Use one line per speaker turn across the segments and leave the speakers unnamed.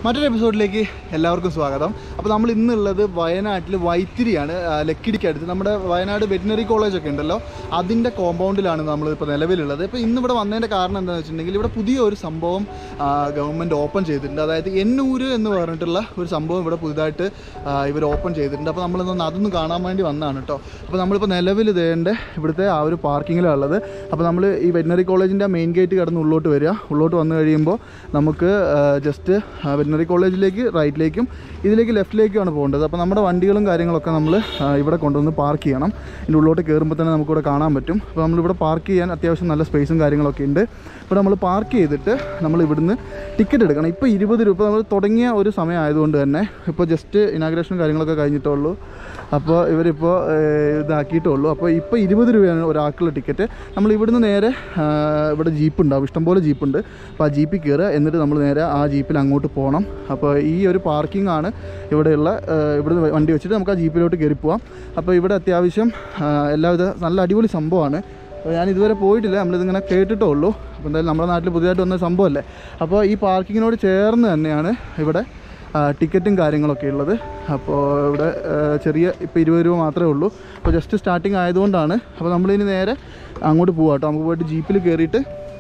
മറ്റൊരു എപ്പിസോഡിലേക്ക് എല്ലാവർക്കും സ്വാഗതം അപ്പോൾ നമ്മൾ ഇന്നുള്ളത് വയനാട്ടിൽ വൈത്തിരിയാണ് ആ, ലക്കിടിക്കടുത്ത് നമ്മുടെ വയനാട് വെറ്റിനറി കോളേജ് ഒക്കെ ഉണ്ടല്ലോ അതിൻ്റെ കോമ്പൗണ്ടിലാണ് നമ്മൾ ഇപ്പോൾ നിലവിലുള്ളത് ഇപ്പോൾ ഇന്നിവിടെ വന്നതിൻ്റെ കാരണം എന്താണെന്ന് വെച്ചിട്ടുണ്ടെങ്കിൽ ഇവിടെ പുതിയ ഒരു സംഭവം ഗവൺമെൻറ് ഓപ്പൺ ചെയ്തിട്ടുണ്ട് അതായത് എന്നൂര് എന്ന് പറഞ്ഞിട്ടുള്ള ഒരു സംഭവം ഇവിടെ പുതുതായിട്ട് ഇവർ ഓപ്പൺ ചെയ്തിട്ടുണ്ട് അപ്പോൾ നമ്മളിന്ന് അതൊന്ന് കാണാൻ വേണ്ടി വന്നതാണ് കേട്ടോ അപ്പോൾ നമ്മളിപ്പോൾ നിലവിൽ ഇതേണ്ട ഇവിടുത്തെ ആ ഒരു പാർക്കിങ്ങിലാണ് ഉള്ളത് അപ്പോൾ നമ്മൾ ഈ വെറ്റിനറി കോളേജിൻ്റെ മെയിൻ ഗേറ്റ് കടന്ന് ഉള്ളോട്ട് വരിക ഉള്ളോട്ട് വന്നു കഴിയുമ്പോൾ നമുക്ക് ജസ്റ്റ് വെറ്റിനറി കോളേജിലേക്ക് റൈറ്റിലേക്കും ഇതിലേക്ക് ലെഫ്റ്റിലേക്കുമാണ് പോകേണ്ടത് അപ്പോൾ നമ്മുടെ വണ്ടികളും കാര്യങ്ങളൊക്കെ നമ്മൾ ഇവിടെ കൊണ്ടുവന്ന് പാർക്ക് ചെയ്യണം ഇതിൻ്റെ ഉള്ളോട്ട് കയറുമ്പോൾ തന്നെ നമുക്കിവിടെ കാണാൻ പറ്റും അപ്പോൾ നമ്മളിവിടെ പാർക്ക് ചെയ്യാൻ അത്യാവശ്യം നല്ല സ്പേസും കാര്യങ്ങളൊക്കെ ഉണ്ട് ഇപ്പോൾ നമ്മൾ പാർക്ക് ചെയ്തിട്ട് നമ്മൾ ഇവിടുന്ന് ടിക്കറ്റ് എടുക്കണം ഇപ്പോൾ ഇരുപത് രൂപ നമ്മൾ തുടങ്ങിയ ഒരു സമയം ആയതുകൊണ്ട് തന്നെ ഇപ്പോൾ ജസ്റ്റ് ഇനാഗ്രേഷനും കാര്യങ്ങളൊക്കെ കഴിഞ്ഞിട്ടേ ഉള്ളൂ അപ്പോൾ ഇവരിപ്പോൾ ഏഹ്, ഇതാക്കിയിട്ടേ ഉള്ളൂ അപ്പോൾ ഇപ്പോൾ ഇരുപത് രൂപയാണ് ഒരാൾക്കുള്ള ടിക്കറ്റ് നമ്മൾ ഇവിടുന്ന് നേരെ ആ, ഇവിടെ ജീപ്പ് ഉണ്ടാവും ഇഷ്ടംപോലെ ജീപ്പുണ്ട് അപ്പോൾ ആ ജീപ്പിൽ കയറുക എന്നിട്ട് നമ്മൾ നേരെ ആ ജീപ്പിൽ അങ്ങോട്ട് പോകണം അപ്പോൾ ഈ ഒരു പാർക്കിംഗ് ആണ് ഇവിടെയുള്ള ആ, ഇവിടുന്ന് വണ്ടി വെച്ചിട്ട് നമുക്ക് ആ ജീപ്പിലോട്ട് കയറി പോവാം അപ്പോൾ ഇവിടെ അത്യാവശ്യം ആ, എല്ലാവിധ നല്ല അടിപൊളി സംഭവമാണ് അപ്പോൾ ഞാൻ ഇതുവരെ പോയിട്ടില്ല നമ്മളിതിങ്ങനെ കേട്ടിട്ടേ ഉള്ളൂ അപ്പോൾ എന്തായാലും നമ്മുടെ നാട്ടിൽ പുതിയതായിട്ട് വന്ന സംഭവമല്ലേ അപ്പോൾ ഈ പാർക്കിങ്ങിനോട് ചേർന്ന് തന്നെയാണ് ഇവിടെ ആ, ടിക്കറ്റും കാര്യങ്ങളൊക്കെ ഉള്ളത് അപ്പോൾ ഇവിടെ ആ, ചെറിയ ഇപ്പോൾ ഇരുപത് രൂപ മാത്രമേ ഉള്ളൂ അപ്പോൾ ജസ്റ്റ് സ്റ്റാർട്ടിങ് ആയതുകൊണ്ടാണ് അപ്പോൾ നമ്മളിനി നേരെ അങ്ങോട്ട് പോവാം കേട്ടോ നമുക്ക് പോയിട്ട് ജീപ്പിൽ കയറിയിട്ട്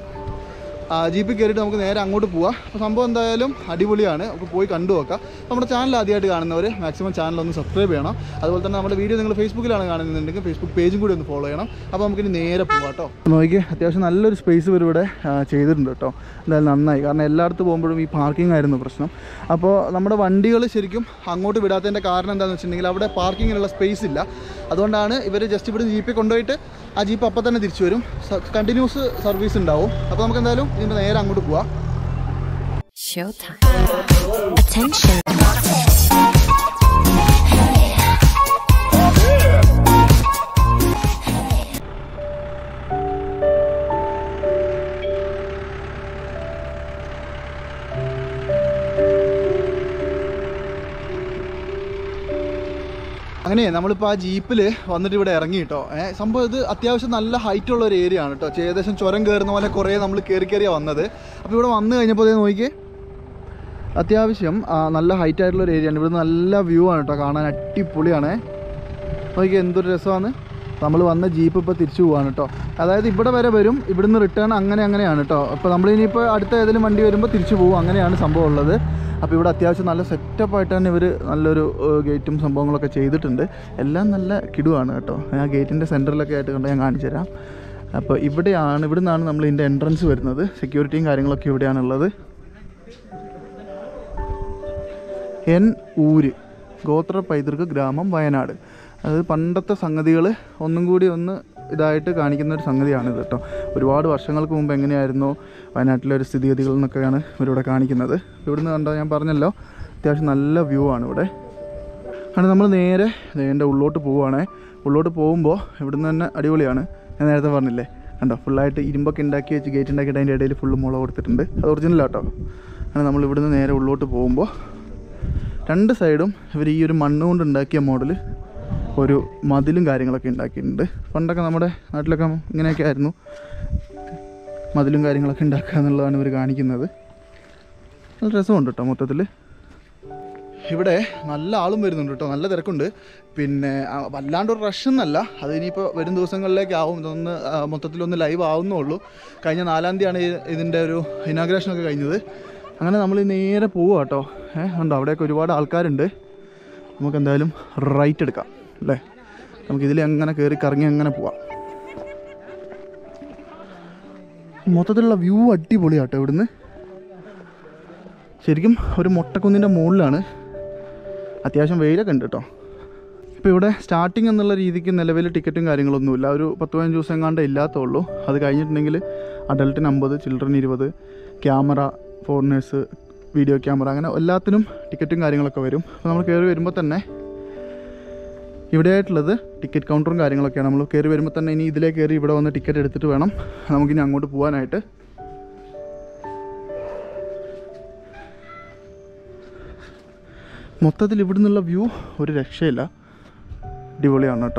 ആ, ജീപ്പിൽ കയറിയിട്ട് നമുക്ക് നേരെ അങ്ങോട്ട് പോവാം അപ്പോൾ സംഭവം എന്തായാലും അടിപൊളിയാണ് നമുക്ക് പോയി കണ്ടു നോക്കാം നമ്മുടെ ചാനൽ ആദ്യമായിട്ട് കാണുന്നവർ മാക്സിമം ചാനൽ ഒന്ന് സബ്സ്ക്രൈബ് ചെയ്യണം അതുപോലെ തന്നെ നമ്മുടെ വീഡിയോ നിങ്ങൾ ഫേസ്ബുക്കിലാണ് കാണുന്നുണ്ടെങ്കിൽ ഫേസ്ബുക്ക് പേജും കൂടി ഒന്ന് ഫോളോ ചെയ്യണം അപ്പോൾ നമുക്കിനി നേരെ പോവാം കേട്ടോ നോക്കി അത്യാവശ്യം നല്ലൊരു സ്പേസ് ഇവർ ഇവിടെ ആ, ചെയ്തിട്ടുണ്ട് കേട്ടോ എന്തായാലും നന്നായി കാരണം എല്ലായിടത്ത് പോകുമ്പോഴും ഈ പാർക്കിംഗ് ആയിരുന്നു പ്രശ്നം അപ്പോൾ നമ്മുടെ വണ്ടികൾ ശരിക്കും അങ്ങോട്ട് വിടാത്തതിൻ്റെ കാരണം എന്താണെന്ന് വെച്ചിട്ടുണ്ടെങ്കിൽ അവിടെ പാർക്കിങ്ങിനുള്ള സ്പേസ് ഇല്ല അതുകൊണ്ടാണ് ഇവർ ജസ്റ്റ് ഇവിടെ ജീപ്പിൽ കൊണ്ടുപോയിട്ട് ആ ജീപ്പ് അപ്പം തന്നെ തിരിച്ചു വരും കണ്ടിന്യൂസ് സർവീസ് ഉണ്ടാവും അപ്പോൾ നമുക്ക് എന്തായാലും ഇതിൻ്റെ നേരെ അങ്ങോട്ട് പോവാം
Showtime. Attention.
അങ്ങനെ നമ്മളിപ്പോൾ ആ ജീപ്പിൽ വന്നിട്ട് ഇവിടെ ഇറങ്ങി കേട്ടോ ഏഹ് സംഭവം ഇത് അത്യാവശ്യം നല്ല ഹൈറ്റ് ഉള്ള ഒരു ഏരിയ ആണ് കേട്ടോ ഏകദേശം ചുരം കയറുന്ന പോലെ കുറേ നമ്മൾ കയറി കയറിയാണ് വന്നത് അപ്പോൾ ഇവിടെ വന്നു കഴിഞ്ഞപ്പോൾ ദേ നോക്കിയേ അത്യാവശ്യം ആ, നല്ല ഹൈറ്റ് ആയിട്ടുള്ള ഒരു ഏരിയ ആണ് ഇവിടെ നല്ല വ്യൂ ആണ് കേട്ടോ കാണാൻ അടിപൊളിയാണ് നോക്കിയേ എന്തൊരു രസമാണ് നമ്മൾ വന്ന ജീപ്പ് ഇപ്പോൾ തിരിച്ചു പോവാണ് കേട്ടോ അതായത് ഇവിടെ വരെ വരും ഇവിടുന്ന് റിട്ടേൺ അങ്ങനെ അങ്ങനെയാണ് കേട്ടോ അപ്പോൾ നമ്മൾ ഇനിയിപ്പോൾ അടുത്ത ഏതെങ്കിലും വണ്ടി വരുമ്പോൾ തിരിച്ചു പോകും അങ്ങനെയാണ് സംഭവം ഉള്ളത് അപ്പോൾ ഇവിടെ അത്യാവശ്യം നല്ല സെറ്റപ്പ് ആയിട്ട് തന്നെ ഇവർ നല്ലൊരു ഏഹ്, ഗേറ്റും സംഭവങ്ങളൊക്കെ ചെയ്തിട്ടുണ്ട് എല്ലാം നല്ല കിടുവാണ് കേട്ടോ ആ ഗേറ്റിൻ്റെ സെൻറ്ററിലൊക്കെ ആയിട്ട് കൊണ്ട് ഞാൻ കാണിച്ചു തരാം അപ്പോൾ ഇവിടെയാണ് ഇവിടെ നിന്നാണ് നമ്മൾ ഇതിൻ്റെ എൻട്രൻസ് വരുന്നത് സെക്യൂരിറ്റിയും കാര്യങ്ങളൊക്കെ ഇവിടെയാണുള്ളത് എൻ ഊര് ഗോത്ര പൈതൃക ഗ്രാമം വയനാട് അതായത് പണ്ടത്തെ സംഗതികൾ ഒന്നും കൂടി ഒന്ന് ഇതായിട്ട് കാണിക്കുന്ന ഒരു സംഗതിയാണിത് കേട്ടോ ഒരുപാട് വർഷങ്ങൾക്ക് മുമ്പ് എങ്ങനെയായിരുന്നു വയനാട്ടിലെ ഒരു സ്ഥിതിഗതികൾ എന്നൊക്കെയാണ് ഇവരിവിടെ കാണിക്കുന്നത് ഇവിടുന്ന് കണ്ടാൽ ഞാൻ പറഞ്ഞല്ലോ അത്യാവശ്യം നല്ല വ്യൂ ആണ് ഇവിടെ ആണ് നമ്മൾ നേരെ എൻ്റെ ഉള്ളോട്ട് പോവുകയാണേ ഉള്ളോട്ട് പോകുമ്പോൾ ഇവിടുന്ന് തന്നെ അടിപൊളിയാണ് ഞാൻ നേരത്തെ പറഞ്ഞില്ലേ കണ്ടോ ഫുള്ളായിട്ട് ഇരുമ്പൊക്കെ ഉണ്ടാക്കി വെച്ച് ഗേറ്റ് ഉണ്ടാക്കിയിട്ട് അതിൻ്റെ ഇടയിൽ ഫുള്ള് മുള കൊടുത്തിട്ടുണ്ട് അത് ഒറിജിനൽ കേട്ടോ അങ്ങനെ നമ്മൾ ഇവിടുന്ന് നേരെ ഉള്ളോട്ട് പോകുമ്പോൾ രണ്ട് സൈഡും ഇവർ ഈ ഒരു മണ്ണ് കൊണ്ട് ഉണ്ടാക്കിയ മോഡൽ ഒരു മതിലും കാര്യങ്ങളൊക്കെ ഉണ്ടാക്കിയിട്ടുണ്ട് പണ്ടൊക്കെ നമ്മുടെ നാട്ടിലൊക്കെ ഇങ്ങനെയൊക്കെ ആയിരുന്നു മതിലും കാര്യങ്ങളൊക്കെ ഉണ്ടാക്കുക എന്നുള്ളതാണ് ഇവർ കാണിക്കുന്നത് നല്ല രസമുണ്ട് കേട്ടോ മൊത്തത്തിൽ ഇവിടെ നല്ല ആളും വരുന്നുണ്ട് കേട്ടോ നല്ല തിരക്കുണ്ട് പിന്നെ ആ, വല്ലാണ്ടൊരു റഷ് എന്നല്ല അത് ഇനിയിപ്പോൾ വരും ദിവസങ്ങളിലേക്ക് ആവും ഇതൊന്ന് ആ, മൊത്തത്തിലൊന്ന് ലൈവ് ആവുന്നേ ഉള്ളൂ കഴിഞ്ഞ നാലാം തീയതിയാണ് ഈ- ഇതിൻ്റെ ഒരു ഇനാഗ്രേഷനൊക്കെ കഴിഞ്ഞത് അങ്ങനെ നമ്മൾ നേരെ പോവുക കേട്ടോ ഏഹ് ഉണ്ടോ അവിടെയൊക്കെ ഒരുപാട് ആൾക്കാരുണ്ട് നമുക്ക് എന്തായാലും റൈറ്റ് എടുക്കാം അല്ലേ നമുക്കിതിൽ അങ്ങനെ കയറി കറങ്ങി അങ്ങനെ പോവാം മൊത്തത്തിലുള്ള വ്യൂ അടിപൊളിയാട്ടോ ഇവിടുന്ന് ശരിക്കും ഒരു മൊട്ടക്കുന്നിൻ്റെ മുകളിലാണ് അത്യാവശ്യം വെയിലൊക്കെ ഉണ്ട് കേട്ടോ ഇപ്പോൾ ഇവിടെ സ്റ്റാർട്ടിങ് എന്നുള്ള രീതിക്ക് നിലവിൽ ടിക്കറ്റും കാര്യങ്ങളൊന്നുമില്ല ഒരു പത്ത് പതിനഞ്ച് ദിവസം എങ്ങാണ്ടേ ഇല്ലാത്തുള്ളൂ അത് കഴിഞ്ഞിട്ടുണ്ടെങ്കിൽ അഡൽട്ടിന് അമ്പത് ചിൽഡ്രൻ ഇരുപത് ക്യാമറ ഫോറിനേഴ്സ് വീഡിയോ ക്യാമറ അങ്ങനെ എല്ലാത്തിനും ടിക്കറ്റും കാര്യങ്ങളൊക്കെ വരും അപ്പോൾ നമ്മൾ കയറി വരുമ്പോൾ തന്നെ ഇവിടെ ആയിട്ടുള്ളത് ടിക്കറ്റ് കൗണ്ടറും കാര്യങ്ങളൊക്കെയാണ് നമ്മൾ കയറി വരുമ്പോൾ തന്നെ ഇനി ഇതിലേ കയറി ഇവിടെ വന്ന് ടിക്കറ്റ് എടുത്തിട്ട് വേണം നമുക്കിനി അങ്ങോട്ട് പോകാനായിട്ട് മൊത്തത്തിൽ ഇവിടെ നിന്നുള്ള വ്യൂ ഒരു രക്ഷയില്ല അടിപൊളിയാണ് കേട്ടോ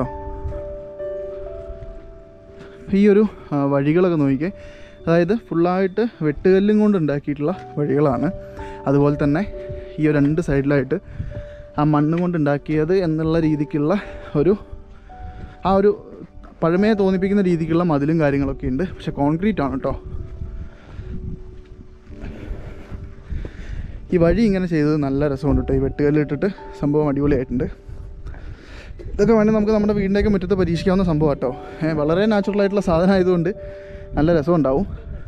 ഈ ഒരു ആ, വഴികളൊക്കെ നോക്കിക്കേ അതായത് ഫുള്ളായിട്ട് വെട്ടുകല്ലും കൊണ്ട് ഉണ്ടാക്കിയിട്ടുള്ള വഴികളാണ് അതുപോലെ തന്നെ ഈ ഒരു രണ്ട് സൈഡിലായിട്ട് ആ മണ്ണ് കൊണ്ട് ഉണ്ടാക്കിയത് എന്നുള്ള രീതിക്കുള്ള ഒരു ആ ഒരു പഴമയെ തോന്നിപ്പിക്കുന്ന രീതിക്കുള്ള മതിലും കാര്യങ്ങളൊക്കെ ഉണ്ട് പക്ഷെ കോൺക്രീറ്റ് ആണ് കേട്ടോ ഈ വഴി ഇങ്ങനെ ചെയ്തത് നല്ല രസമുണ്ട് കേട്ടോ ഈ വെട്ടുകല്ലിട്ടിട്ട് സംഭവം അടിപൊളിയായിട്ടുണ്ട് ഇതൊക്കെ വേണമെങ്കിൽ നമുക്ക് നമ്മുടെ വീടിൻ്റെയൊക്കെ മുറ്റത്ത് പരീക്ഷിക്കാവുന്ന സംഭവം കേട്ടോ ഏ, വളരെ നാച്ചുറൽ ആയിട്ടുള്ള സാധനം ആയതുകൊണ്ട് നല്ല രസമുണ്ടാവും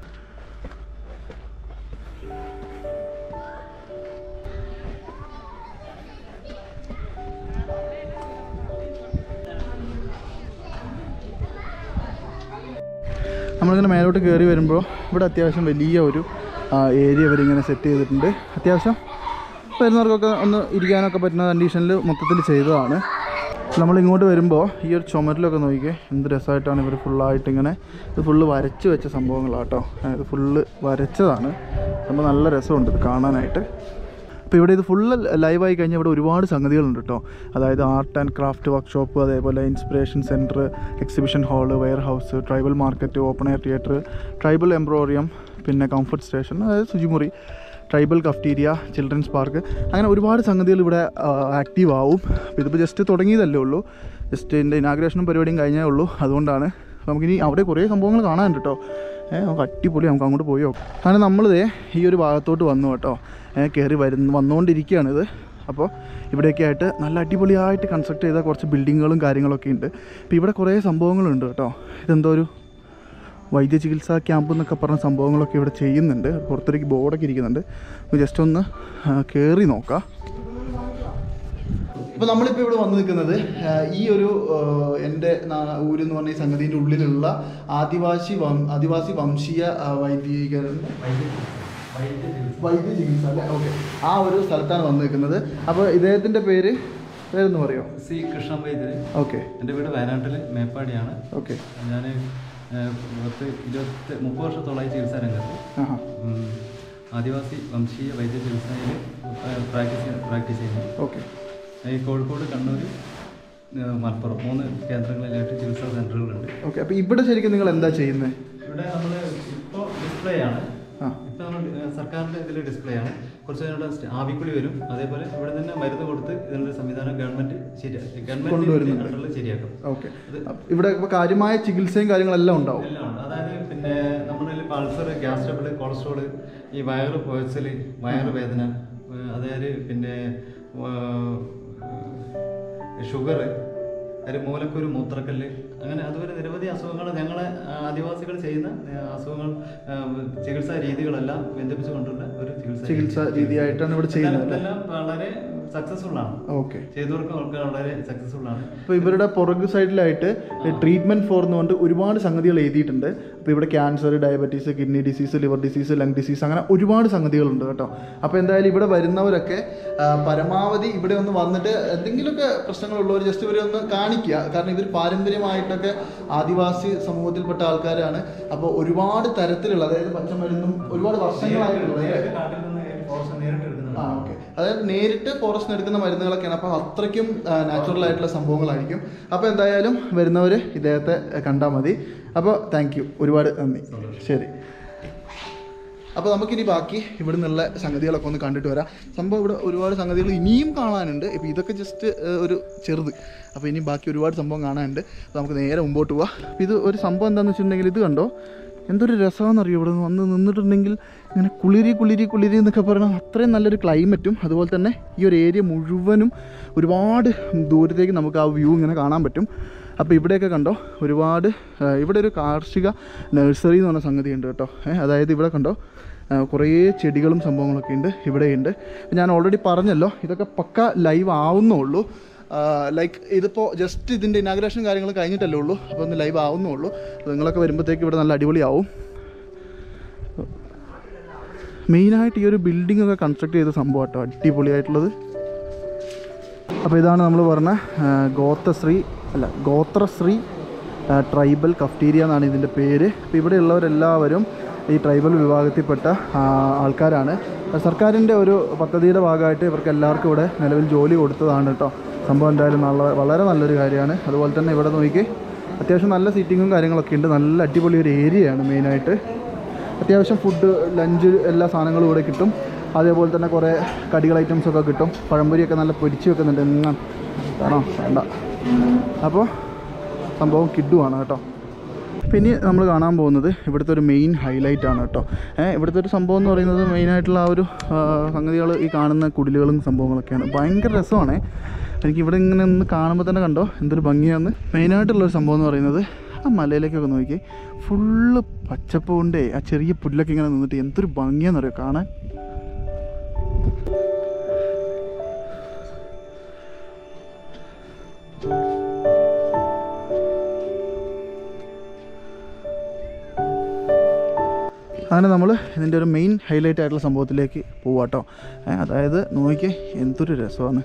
നമ്മളിങ്ങനെ മേലോട്ട് കയറി വരുമ്പോൾ ഇവിടെ അത്യാവശ്യം വലിയ ഒരു ഏരിയ ഇവരിങ്ങനെ സെറ്റ് ചെയ്തിട്ടുണ്ട് അത്യാവശ്യം വരുന്നവർക്കൊക്കെ ഒന്ന് ഇരിക്കാനൊക്കെ പറ്റുന്ന കണ്ടീഷനിൽ മൊത്തത്തിൽ ചെയ്തതാണ് നമ്മൾ ഇങ്ങോട്ട് വരുമ്പോൾ ഈ ഒരു ചുമരിലൊക്കെ നോക്കിക്കേ എന്ത് രസമായിട്ടാണ് ഇവർ ഫുള്ളായിട്ട് ഇങ്ങനെ ഇത് ഫുള്ള് വരച്ച് വെച്ച സംഭവങ്ങളാണ് കേട്ടോ ഇത് ഫുള്ള് വരച്ചതാണ് അപ്പോൾ നല്ല രസമുണ്ട് ഇത് കാണാനായിട്ട് അപ്പോൾ ഇവിടെ ഇത് ഫുള്ള് ലൈവായി കഴിഞ്ഞാൽ ഇവിടെ ഒരുപാട് സംഗതികളുണ്ട് കേട്ടോ അതായത് ആർട്ട് ആൻഡ് ക്രാഫ്റ്റ് വർക്ക്ഷോപ്പ് അതേപോലെ inspiration centre exhibition hall warehouse tribal market open air theatre tribal emporium പിന്നെ കംഫർട്ട് സ്റ്റേഷൻ അതായത് ശുചിമുറി ട്രൈബൽ കഫ്റ്റീരിയ ചിൽഡ്രൻസ് പാർക്ക് അങ്ങനെ ഒരുപാട് സംഗതികൾ ഇവിടെ ആക്റ്റീവ് ആവും അപ്പോൾ ഇതിപ്പോൾ ജസ്റ്റ് തുടങ്ങിയതല്ലേ ഉള്ളൂ ജസ്റ്റ് ഇതിൻ്റെ ഇനാഗ്രേഷനും പരിപാടിയും കഴിഞ്ഞേ ഉള്ളൂ അതുകൊണ്ടാണ് അപ്പോൾ നമുക്കിനി അവിടെ കുറേ സംഭവങ്ങൾ കാണാനുണ്ട് കേട്ടോ ഏഹ് നമുക്ക് അടിപൊളി നമുക്ക് അങ്ങോട്ട് പോയി നോക്കാം അങ്ങനെ നമ്മളിതേ ഈ ഒരു ഭാഗത്തോട്ട് വന്നു കേട്ടോ ഏഹ് കയറി വരുന്ന വന്നുകൊണ്ടിരിക്കുകയാണിത് അപ്പോൾ ഇവിടെയൊക്കെ ആയിട്ട് നല്ല അടിപൊളിയായിട്ട് കൺസ്ട്രക്ട് ചെയ്ത കുറച്ച് ബിൽഡിങ്ങുകളും കാര്യങ്ങളൊക്കെ ഉണ്ട് അപ്പോൾ ഇവിടെ കുറേ സംഭവങ്ങളുണ്ട് കേട്ടോ ഇതെന്തോ ഒരു വൈദ്യ ചികിത്സാ ക്യാമ്പ് എന്നൊക്കെ പറഞ്ഞ സംഭവങ്ങളൊക്കെ ഇവിടെ ചെയ്യുന്നുണ്ട് പുറത്തേക്ക് ബോർഡൊക്കെ ഇരിക്കുന്നുണ്ട് അപ്പോൾ ജസ്റ്റ് ഒന്ന് കയറി നോക്കാം ഇപ്പോൾ നമ്മളിപ്പോൾ ഇവിടെ വന്ന് നിൽക്കുന്നത് ആ, ഈ ഒരു ആ, എൻ്റെ നാ- ഊര് എന്ന് പറഞ്ഞ ഈ സംഗതിൻ്റെ ഉള്ളിലുള്ള ആദിവാസി വം ആദിവാസി വംശീയ ആ, വൈദികരണം വൈദ്യ ചികിത്സ അല്ലേ ഓക്കെ ആ ഒരു സ്ഥലത്താണ് വന്ന് നിൽക്കുന്നത് അപ്പോൾ ഇദ്ദേഹത്തിൻ്റെ പേര് പേരെന്ന് പറയോ
സി കൃഷ്ണൻ വൈദ്യര്
ഓക്കെ
എൻ്റെ വീട് വയനാട്ടിൽ മേപ്പാടിയാണ്
ഓക്കെ
ഞാൻ പത്ത് ഇരുപത്തി മുപ്പത് വർഷത്തോളമായി ചികിത്സാ രംഗത്ത്
ആഹാ
ഉം, ആദിവാസി വംശീയ വൈദ്യ ചികിത്സയിൽ പ്രാക്ടീസ് പ്രാക്ടീസ് ചെയ്യുന്നു
ഓക്കെ
ഈ കോഴിക്കോട് കണ്ണൂർ ഏഹ്, മലപ്പുറം മൂന്ന് കേന്ദ്രങ്ങളിലായിട്ട് ചികിത്സാ സെൻ്ററുകളുണ്ട്
ഓക്കെ അപ്പോൾ ഇവിടെ ശരിക്കും നിങ്ങൾ എന്താ ചെയ്യുന്നത്
ഇവിടെ നമ്മൾ ഇപ്പോൾ ഡിസ്പ്ലേ ആണ്
ആ
ഇപ്പോൾ നമ്മൾ ഏഹ്, സർക്കാരിൻ്റെ ഇതിൽ ഡിസ്പ്ലേ ആണ് കുറച്ച് കഴിഞ്ഞാൽ സ്റ്റ് ആവിക്കുളി വരും അതേപോലെ ഇവിടെ തന്നെ മരുന്ന് കൊടുത്ത് ഇതിനുള്ള സംവിധാനം ഗവൺമെൻറ് ശരിയാക്കി
കൊണ്ടുവരുന്നുണ്ട്.
ഗവൺമെൻറ് അണ്ടറിൽ ശരിയാക്കും
ഓക്കെ ഇവിടെ ഇപ്പോൾ കാര്യമായ ചികിത്സയും കാര്യങ്ങളെല്ലാം ഉണ്ടാവും
എല്ലാം ഉണ്ട് അതായത് പിന്നെ നമ്മുടെ കയ്യിൽ പൾസർ ഗ്യാസ് ട്രബിൾ കൊളസ്ട്രോൾ ഈ വയറ് പുഴച്ചൽ വയറ് വേദന ഏഹ് അതായത് പിന്നെ ഷുഗർ ഒരു മൂലക്കുരു മൂത്രക്കല്ല് അങ്ങനെ അതുപോലെ നിരവധി അസുഖങ്ങൾ ഞങ്ങളെ ആ, ആദിവാസികൾ ചെയ്യുന്ന ഏഹ്, അസുഖങ്ങൾ ഏഹ്, ചികിത്സാ രീതികളെല്ലാം ബന്ധിപ്പിച്ചുകൊണ്ടുള്ള ഒരു ചികിത്സ
ചികിത്സാ രീതിയായിട്ടാണ് ഇവിടെ ചെയ്യുന്നത് അല്ലേ
ഇതെല്ലാം വളരെ സക്സസ്ഫുൾ ആണ്
ഓക്കെ
ചെയ്തവർക്ക് അവർക്ക് വളരെ സക്സസ്ഫുൾ ആണ്
അപ്പോൾ ഇവരുടെ പുറകു സൈഡിലായിട്ട് ട്രീറ്റ്മെൻറ്റ് ഫോർ എന്ന് പറഞ്ഞിട്ട് ഒരുപാട് സംഗതികൾ എഴുതിയിട്ടുണ്ട് അപ്പോൾ ഇവിടെ cancer diabetes kidney disease liver disease lung disease അങ്ങനെ ഒരുപാട് സംഗതികളുണ്ട് കേട്ടോ അപ്പോൾ എന്തായാലും ഇവിടെ വരുന്നവരൊക്കെ ആ, പരമാവധി ഇവിടെ ഒന്ന് വന്നിട്ട് എന്തെങ്കിലുമൊക്കെ പ്രശ്നങ്ങളുള്ളവർ ജസ്റ്റ് ഇവരെ ഒന്ന് കാണിക്കുക കാരണം ഇവർ പാരമ്പര്യമായിട്ടൊക്കെ ആദിവാസി സമൂഹത്തിൽപ്പെട്ട ആൾക്കാരാണ് അപ്പോൾ ഒരുപാട് തരത്തിലുള്ള അതായത് പച്ചമരുന്നും ഒരുപാട് വർഷങ്ങളായിട്ടുള്ള അല്ലേ?
കാട്ടിൽ നിന്ന് ഫോറസ്റ്റ് നേരിട്ട് എടുക്കുന്നുണ്ട്
ആ ഓക്കെ അതായത് നേരിട്ട് ഫോറസ്റ്റിന് എടുക്കുന്ന മരുന്നുകളൊക്കെയാണ് അപ്പോൾ അത്രയ്ക്കും നാച്ചുറൽ ആയിട്ടുള്ള സംഭവങ്ങളായിരിക്കും അപ്പോൾ എന്തായാലും വരുന്നവർ ഇദ്ദേഹത്തെ കണ്ടാൽ മതി അപ്പോൾ താങ്ക് യു ഒരുപാട് നന്ദി ശരി അപ്പോൾ നമുക്കിനി ബാക്കി ഇവിടെ നിന്നുള്ള സംഗതികളൊക്കെ ഒന്ന് കണ്ടിട്ട് വരാം സംഭവം ഇവിടെ ഒരുപാട് സംഗതികൾ ഇനിയും കാണാനുണ്ട് ഇപ്പോൾ ഇതൊക്കെ ജസ്റ്റ് ഒരു ചെറുത് അപ്പോൾ ഇനി ബാക്കി ഒരുപാട് സംഭവം കാണാനുണ്ട് അപ്പോൾ നമുക്ക് നേരെ മുമ്പോട്ട് പോവാം അപ്പോൾ ഇത് ഒരു സംഭവം എന്താണെന്ന് വെച്ചിട്ടുണ്ടെങ്കിൽ ഇത് കണ്ടോ എന്തൊരു രസമാണെന്നറിയോ ഇവിടെ വന്ന് നിന്നിട്ടുണ്ടെങ്കിൽ ഇങ്ങനെ കുളിരി കുളിരി കുളിരി എന്നൊക്കെ പറഞ്ഞാൽ അത്രയും നല്ലൊരു ക്ലൈമറ്റും അതുപോലെ തന്നെ ഈ ഒരു ഏരിയ മുഴുവനും ഒരുപാട് ദൂരത്തേക്ക് നമുക്ക് ആ വ്യൂ ഇങ്ങനെ കാണാൻ പറ്റും അപ്പോൾ ഇവിടെയൊക്കെ കണ്ടോ ഒരുപാട് ആ, ഇവിടെ ഒരു കാർഷിക നഴ്സറി എന്ന് പറഞ്ഞ സംഗതി ഉണ്ട് കേട്ടോ ഏ, അതായത് ഇവിടെ കണ്ടോ ആ, കുറേ ചെടികളും സംഭവങ്ങളൊക്കെ ഉണ്ട് ഇവിടെയുണ്ട് ഞാൻ ഓൾറെഡി പറഞ്ഞല്ലോ ഇതൊക്കെ പക്ക ലൈവ് ആവുന്നുള്ളൂ ലൈക്ക് ഇതിപ്പോൾ ജസ്റ്റ് ഇതിൻ്റെ ഇനാഗ്രേഷൻ കാര്യങ്ങൾ കഴിഞ്ഞിട്ടല്ലേ ഉള്ളൂ അപ്പോൾ ഒന്ന് ലൈവ് ആവുന്നുള്ളൂ അപ്പോൾ നിങ്ങളൊക്കെ വരുമ്പോഴത്തേക്ക് ഇവിടെ നല്ല അടിപൊളിയാവും മെയിനായിട്ട് ഈ ഒരു ബിൽഡിംഗ് ഒക്കെ കൺസ്ട്രക്ട് ചെയ്ത സംഭവം കേട്ടോ അടിപൊളിയായിട്ടുള്ളത് അപ്പോൾ ഇതാണ് നമ്മൾ പറഞ്ഞ ആ, ഗോത്രശ്രീ അല്ല ഗോത്രശ്രീ ആ, ട്രൈബൽ കഫ്റ്റീരിയ എന്നാണ് ഇതിൻ്റെ പേര് അപ്പോൾ ഇവിടെയുള്ളവരെല്ലാവരും ഈ ട്രൈബൽ വിഭാഗത്തിൽപ്പെട്ട ആ, ആൾക്കാരാണ് സർക്കാരിൻ്റെ ഒരു പദ്ധതിയുടെ ഭാഗമായിട്ട് ഇവർക്ക് എല്ലാവർക്കും ഇവിടെ നിലവിൽ ജോലി കൊടുത്തതാണ് കേട്ടോ സംഭവം എന്തായാലും നല്ല വളരെ നല്ലൊരു കാര്യമാണ് അതുപോലെ തന്നെ ഇവിടെ നോക്കി അത്യാവശ്യം നല്ല സീറ്റിങ്ങും കാര്യങ്ങളൊക്കെ ഉണ്ട് നല്ല അടിപൊളി ഒരു ഏരിയയാണ് മെയിനായിട്ട് അത്യാവശ്യം ഫുഡ് ലഞ്ച് എല്ലാ സാധനങ്ങളും ഇവിടെ കിട്ടും അതേപോലെ തന്നെ കുറേ കടികൾ ഐറ്റംസ് ഒക്കെ കിട്ടും പഴംപൊരിയൊക്കെ നല്ല പൊരിച്ച് വെക്കുന്നുണ്ട് ഇങ്ങനെ വേണോ വേണ്ട അപ്പോൾ സംഭവം കിഡുവാണ് കേട്ടോ പിന്നെ നമ്മൾ കാണാൻ പോകുന്നത് ഇവിടുത്തെ ഒരു മെയിൻ ഹൈലൈറ്റ് ആണ് കേട്ടോ ഏഹ് ഇവിടുത്തെ ഒരു സംഭവം എന്ന് പറയുന്നത് മെയിനായിട്ടുള്ള ആ ഒരു സംഗതികൾ ഈ കാണുന്ന കുടിലുകളും സംഭവങ്ങളൊക്കെയാണ് ഭയങ്കര രസമാണ് എനിക്ക് ഇവിടെ ഇങ്ങനെ ഒന്ന് കാണുമ്പോൾ തന്നെ കണ്ടോ എന്തൊരു ഭംഗിയാന്ന് മെയിനായിട്ടുള്ളൊരു സംഭവം എന്ന് പറയുന്നത് ആ മലയിലേക്കൊക്കെ നോക്കി ഫുള്ള് പച്ചപ്പ് കൊണ്ടേ ആ ചെറിയ പുല്ലൊക്കെ ഇങ്ങനെ നിന്നിട്ട് എന്തൊരു ഭംഗിയാണെന്നറിയോ കാണാൻ അങ്ങനെ നമ്മൾ ഇതിൻ്റെ ഒരു മെയിൻ ഹൈലൈറ്റ് ആയിട്ടുള്ള സംഭവത്തിലേക്ക് പോവാട്ടോ ഏ, അതായത് നോക്കിയേ എന്തൊരു രസമാണ്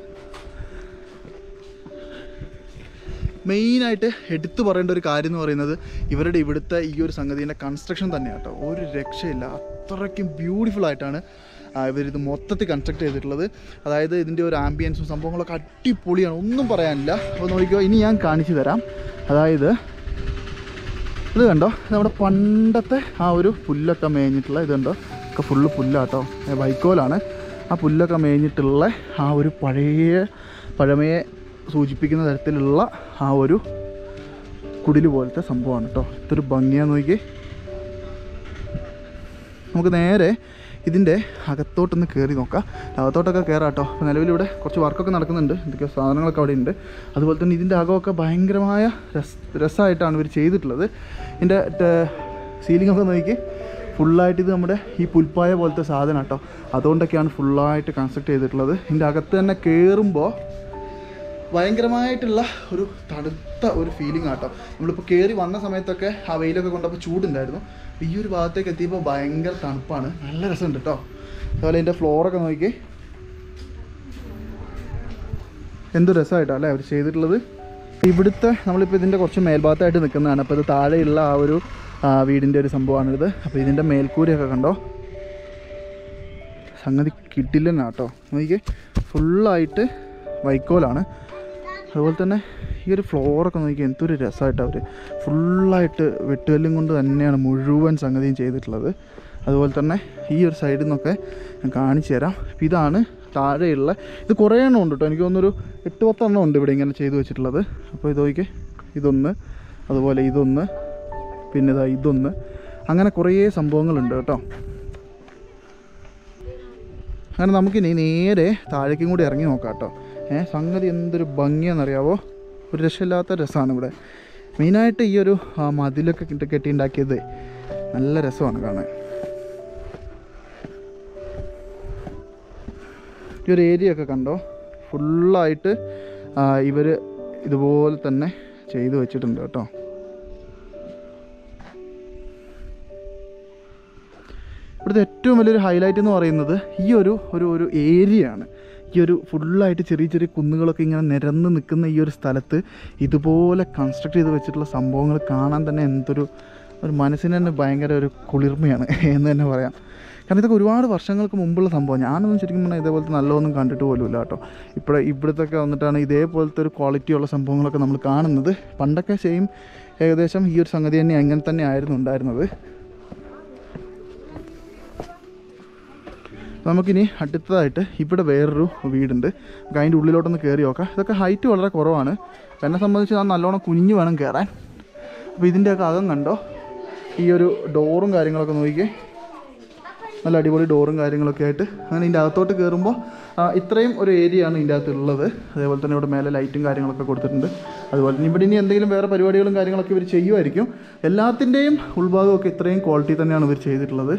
മെയിനായിട്ട് എടുത്തു പറയേണ്ട ഒരു കാര്യം എന്ന് പറയുന്നത് ഇവരുടെ ഇവിടുത്തെ ഈ ഒരു സംഗതിൻ്റെ കൺസ്ട്രക്ഷൻ തന്നെയാണ് കേട്ടോ ഒരു രക്ഷയില്ല അത്രയ്ക്കും ബ്യൂട്ടിഫുൾ ആയിട്ടാണ് ആ, ഇവരിത് മൊത്തത്തിൽ കൺസ്ട്രക്ട് ചെയ്തിട്ടുള്ളത് അതായത് ഇതിൻ്റെ ഒരു ആംബിയൻസും സംഭവങ്ങളൊക്കെ അടിപൊളിയാണ് ഒന്നും പറയാനില്ല അപ്പോൾ നോക്കിയോ ഇനി ഞാൻ കാണിച്ചു തരാം അതായത് ഇത് കണ്ടോ ഇത് നമ്മുടെ പണ്ടത്തെ ആ ഒരു പുല്ലൊക്കെ മേഞ്ഞിട്ടുള്ള ഇത് കണ്ടോ ഒക്കെ ഫുള്ള് പുല്ലാട്ടോ ഏ, വൈക്കോലാണ് ആ പുല്ലൊക്കെ മേഞ്ഞിട്ടുള്ള ആ ഒരു പഴയ പഴമയെ സൂചിപ്പിക്കുന്ന തരത്തിലുള്ള ആ ഒരു കുടില് പോലത്തെ സംഭവമാണ് കേട്ടോ ഇതൊരു ഭംഗിയാന്ന് നോക്കി നമുക്ക് നേരെ ഇതിൻ്റെ അകത്തോട്ടൊന്ന് കയറി നോക്കാം അകത്തോട്ടൊക്കെ കയറാം കേട്ടോ അപ്പോൾ നിലവിലിവിടെ കുറച്ച് വർക്കൊക്കെ നടക്കുന്നുണ്ട് എന്തൊക്കെയോ സാധനങ്ങളൊക്കെ അവിടെ ഉണ്ട് അതുപോലെ തന്നെ ഇതിൻ്റെ അകമൊക്കെ ഭയങ്കരമായ രസ രസമായിട്ടാണ് ഇവർ ചെയ്തിട്ടുള്ളത് ഇതിൻ്റെ സീലിംഗ് ഒക്കെ നോക്കി ഫുള്ളായിട്ട് ഇത് നമ്മുടെ ഈ പുൽപ്പായ പോലത്തെ സാധനം കേട്ടോ അതുകൊണ്ടൊക്കെയാണ് ഫുള്ളായിട്ട് കൺസ്ട്രക്ട് ചെയ്തിട്ടുള്ളത് ഇതിൻ്റെ അകത്ത് തന്നെ കയറുമ്പോൾ ഭയങ്കരമായിട്ടുള്ള ഒരു തണുത്ത ഒരു ഫീലിംഗ് ആട്ടോ നമ്മളിപ്പോൾ കയറി വന്ന സമയത്തൊക്കെ ആ വെയിലൊക്കെ കൊണ്ടപ്പോൾ ചൂടുണ്ടായിരുന്നു ഈ ഒരു ഭാഗത്തേക്ക് എത്തിയപ്പോൾ ഭയങ്കര തണുപ്പാണ് നല്ല രസമുണ്ട് കേട്ടോ അതുപോലെ ഇതിൻ്റെ ഫ്ലോറൊക്കെ നോക്കി എന്ത് രസമായിട്ടാണ് അല്ലേ അവർ ചെയ്തിട്ടുള്ളത് ഇവിടുത്തെ നമ്മളിപ്പോൾ ഇതിൻ്റെ കുറച്ച് മേൽഭാഗത്തായിട്ട് നിൽക്കുന്നതാണ് അപ്പോൾ ഇത് താഴെയുള്ള ആ ഒരു ആ, വീടിൻ്റെ ഒരു സംഭവമാണിത് അപ്പോൾ ഇതിൻ്റെ മേൽക്കൂരയൊക്കെ കണ്ടോ സംഗതി കിട്ടില്ലെന്നാ കേട്ടോ നോക്കിക്കേ ഫുള്ളായിട്ട് വൈക്കോലാണ് അതുപോലെ തന്നെ ഈ ഒരു ഫ്ലോറൊക്കെ നോക്കി എന്തൊരു രസമായിട്ട് അവർ ഫുള്ളായിട്ട് വെട്ടുകല്ലും കൊണ്ട് തന്നെയാണ് മുഴുവൻ സംഗതിയും ചെയ്തിട്ടുള്ളത് അതുപോലെ തന്നെ ഈ ഒരു സൈഡിൽ നിന്നൊക്കെ ഞാൻ കാണിച്ചു തരാം അപ്പോൾ ഇതാണ് താഴെയുള്ള ഇത് കുറേ എണ്ണം ഉണ്ട് കേട്ടോ എനിക്ക് തോന്നുന്നൊരു എട്ട് പത്തെണ്ണം ഉണ്ട് ഇവിടെ ഇങ്ങനെ ചെയ്തു വെച്ചിട്ടുള്ളത് അപ്പോൾ ഇത് നോക്കിക്കേ ഇതൊന്ന് അതുപോലെ ഇതൊന്ന് പിന്നെ ഇതാ ഇതൊന്ന് അങ്ങനെ കുറേ സംഭവങ്ങളുണ്ട് കേട്ടോ അങ്ങനെ നമുക്കിനി നേരെ താഴേക്കും കൂടി ഇറങ്ങി നോക്കാം കേട്ടോ ഏഹ് സംഗതി എന്തൊരു ഭംഗിയാണെന്നറിയാവോ ഒരു രക്ഷയില്ലാത്ത രസമാണ് ഇവിടെ മെയിനായിട്ട് ഈ ഒരു ആ, മതിലൊക്കെ കെട്ടി കെട്ടിയുണ്ടാക്കിയത് നല്ല രസമാണ് കാണാൻ ഈ ഒരു ഏരിയ ഒക്കെ കണ്ടോ ഫുള്ളായിട്ട് ഇവർ ഇതുപോലെ തന്നെ ചെയ്തു വെച്ചിട്ടുണ്ട് കേട്ടോ ഇവിടുത്തെ ഏറ്റവും വലിയൊരു ഹൈലൈറ്റ് എന്ന് പറയുന്നത് ഈ ഒരു ഒരു ഒരു ഏരിയയാണ് ഈ ഒരു ഫുള്ളായിട്ട് ചെറിയ ചെറിയ കുന്നുകളൊക്കെ ഇങ്ങനെ നിരന്ന് നിൽക്കുന്ന ഈ ഒരു സ്ഥലത്ത് ഇതുപോലെ കൺസ്ട്രക്ട് ചെയ്ത് വെച്ചിട്ടുള്ള സംഭവങ്ങൾ കാണാൻ തന്നെ എന്തൊരു ഒരു മനസ്സിന് തന്നെ ഭയങ്കര ഒരു കുളിർമയാണ് എന്ന് തന്നെ പറയാം കാരണം ഇതൊക്കെ ഒരുപാട് വർഷങ്ങൾക്ക് മുമ്പുള്ള സംഭവം ഞാനൊന്നും ശരിക്കും പറഞ്ഞാൽ ഇതേപോലത്തെ നല്ലതൊന്നും കണ്ടിട്ട് പോലുമില്ല കേട്ടോ ഇപ്പോൾ ഇവിടുത്തൊക്കെ വന്നിട്ടാണ് ഇതേപോലത്തെ ഒരു ക്വാളിറ്റിയുള്ള സംഭവങ്ങളൊക്കെ നമ്മൾ കാണുന്നത് പണ്ടൊക്കെ സെയിം ഏകദേശം ഈ ഒരു സംഗതി തന്നെ അങ്ങനെ തന്നെ ആയിരുന്നു ഉണ്ടായിരുന്നത് നമുക്കിനി അടുത്തതായിട്ട് ഇവിടെ വേറൊരു വീടുണ്ട് നമുക്ക് അതിൻ്റെ ഉള്ളിലോട്ടൊന്ന് കയറി നോക്കാം ഇതൊക്കെ ഹൈറ്റ് വളരെ കുറവാണ് അപ്പം എന്നെ സംബന്ധിച്ച് ഞാൻ നല്ലോണം കുനിഞ്ഞ് വേണം കയറാൻ അപ്പോൾ ഇതിൻ്റെയൊക്കെ അകം കണ്ടോ ഈ ഒരു ഡോറും കാര്യങ്ങളൊക്കെ നോക്കിക്കേ നല്ല അടിപൊളി ഡോറും കാര്യങ്ങളൊക്കെ ആയിട്ട് അങ്ങനെ ഇതിൻ്റെ അകത്തോട്ട് കയറുമ്പോൾ ആ, ഇത്രയും ഒരു ഏരിയ ആണ് ഇതിൻ്റെ അകത്ത് ഉള്ളത് അതേപോലെ തന്നെ ഇവിടെ മേലെ ലൈറ്റും കാര്യങ്ങളൊക്കെ കൊടുത്തിട്ടുണ്ട് അതുപോലെ തന്നെ ഇവിടെ ഇനി എന്തെങ്കിലും വേറെ പരിപാടികളും കാര്യങ്ങളൊക്കെ ഇവർ ചെയ്യുമായിരിക്കും എല്ലാത്തിൻ്റെയും ഉൾഭാഗമൊക്കെ ഇത്രയും ക്വാളിറ്റി തന്നെയാണ് ഇവർ ചെയ്തിട്ടുള്ളത്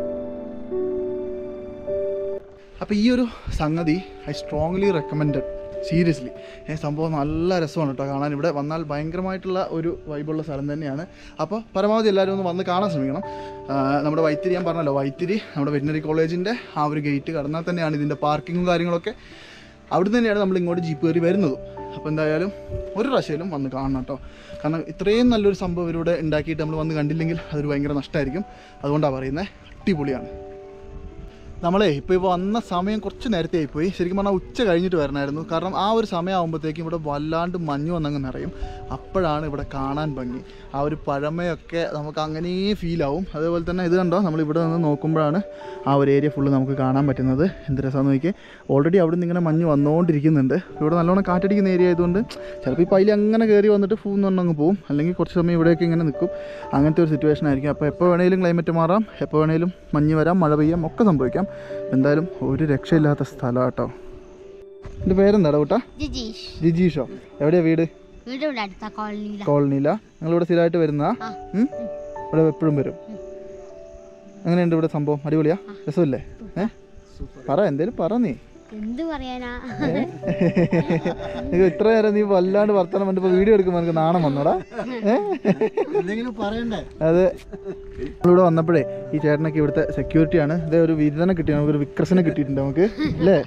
അപ്പോൾ ഈ ഒരു സംഗതി ഐ സ്ട്രോങ്ലി റെക്കമെൻഡ് സീരിയസ്ലി ഏ സംഭവം നല്ല രസമാണ് കേട്ടോ കാണാൻ ഇവിടെ വന്നാൽ ഭയങ്കരമായിട്ടുള്ള ഒരു വൈബുള്ള സ്ഥലം തന്നെയാണ് അപ്പോൾ പരമാവധി എല്ലാവരും ഒന്ന് വന്ന് കാണാൻ ശ്രമിക്കണം ആ, നമ്മുടെ വൈത്തിരി ഞാൻ പറഞ്ഞല്ലോ വൈത്തിരി നമ്മുടെ വെറ്റിനറി കോളേജിൻ്റെ ആ ഒരു ഗേറ്റ് കടന്നാൽ തന്നെയാണ് ഇതിൻ്റെ പാർക്കിങ്ങും കാര്യങ്ങളൊക്കെ അവിടെ തന്നെയാണ് നമ്മൾ ഇങ്ങോട്ട് ജീപ്പ് കയറി വരുന്നതും അപ്പോൾ എന്തായാലും ഒരു പ്രാവശ്യം വന്ന് കാണണം കേട്ടോ കാരണം ഇത്രയും നല്ലൊരു സംഭവം ഇവരിവിടെ ഉണ്ടാക്കിയിട്ട് നമ്മൾ വന്ന് കണ്ടില്ലെങ്കിൽ അതൊരു ഭയങ്കര നഷ്ടമായിരിക്കും അതുകൊണ്ടാണ് പറയുന്നത് അടിപൊളിയാണ് നമ്മളെ ഇപ്പോൾ ഇപ്പോൾ വന്ന സമയം കുറച്ച് നേരത്തെ ആയിപ്പോയി ശരിക്കും പറഞ്ഞാൽ ഉച്ച കഴിഞ്ഞിട്ട് വരണമായിരുന്നു കാരണം ആ ഒരു സമയമാകുമ്പോഴത്തേക്കും ഇവിടെ വല്ലാണ്ട് മഞ്ഞ് വന്നങ്ങ് നിറയും അപ്പോഴാണ് ഇവിടെ കാണാൻ ഭംഗി ആ ഒരു പഴമയൊക്കെ നമുക്ക് അങ്ങനെ ഫീൽ ആവും അതേപോലെ തന്നെ ഇത് കണ്ടോ നമ്മൾ ഇവിടെ നിന്ന് നോക്കുമ്പോഴാണ് ആ ഒരു ഏരിയ ഫുള്ള് നമുക്ക് കാണാൻ പറ്റുന്നത് എന്ത് രസമാണെന്ന് നോക്കി ഓൾറെഡി അവിടെ നിന്ന് ഇങ്ങനെ മഞ്ഞ് വന്നുകൊണ്ടിരിക്കുന്നുണ്ട് ഇവിടെ നല്ലോണം കാറ്റടിക്കുന്ന ഏരിയ ആയതുകൊണ്ട് ചിലപ്പോൾ ഈ പൈലി അങ്ങനെ കയറി വന്നിട്ട് ഫൂന്ന് പറഞ്ഞങ്ങ് പോകും അല്ലെങ്കിൽ കുറച്ച് സമയം ഇവിടെയൊക്കെ ഇങ്ങനെ നിൽക്കും അങ്ങനത്തെ ഒരു സിറ്റുവേഷൻ ആയിരിക്കും അപ്പോൾ എപ്പോൾ വേണേലും ക്ലൈമറ്റ് മാറാം എപ്പോൾ വേണേലും മഞ്ഞ് വരാം മഴ പെയ്യാം ഒക്കെ സംഭവിക്കാം എന്തായാലും ഒരു രക്ഷയില്ലാത്ത സ്ഥലം കേട്ടോ എൻ്റെ പേരെന്താടാ കൂട്ടാ
ജിജീഷ്
ജിജീഷോ എവിടെയാ വീട്
വീട് ഇവിടെ അടുത്ത കോളനിയില
കോളനിയില നിങ്ങളിവിടെ സ്ഥിരമായിട്ട് വരുന്നതാ
ആ.
ഉം? ഇവിടെ എപ്പോഴും വരും എങ്ങനെയുണ്ട് ഇവിടെ സംഭവം അടിപൊളിയാ രസമില്ലേ ഏ പറ എന്തേലും പറ നീ
എന്ത് പറയാനാ
നിനക്ക് ഇത്ര നേരം നീ വല്ലാണ്ട് വർത്തമാനം പറഞ്ഞിട്ട് വീഡിയോ എടുക്കുമ്പോൾ നിനക്ക് നാണം വന്നോടാ ഏ
എന്തെങ്കിലും പറയണ്ടേ
അതെ നമ്മളിവിടെ വന്നപ്പോഴേ ഈ ചേട്ടനൊക്കെ ഇവിടുത്തെ സെക്യൂരിറ്റി ആണ് ഇതേ ഒരു വിരുദ്ധനെ കിട്ടി നമുക്കൊരു വിക്രസിനെ കിട്ടിയിട്ടുണ്ട് നമുക്ക് അല്ലേ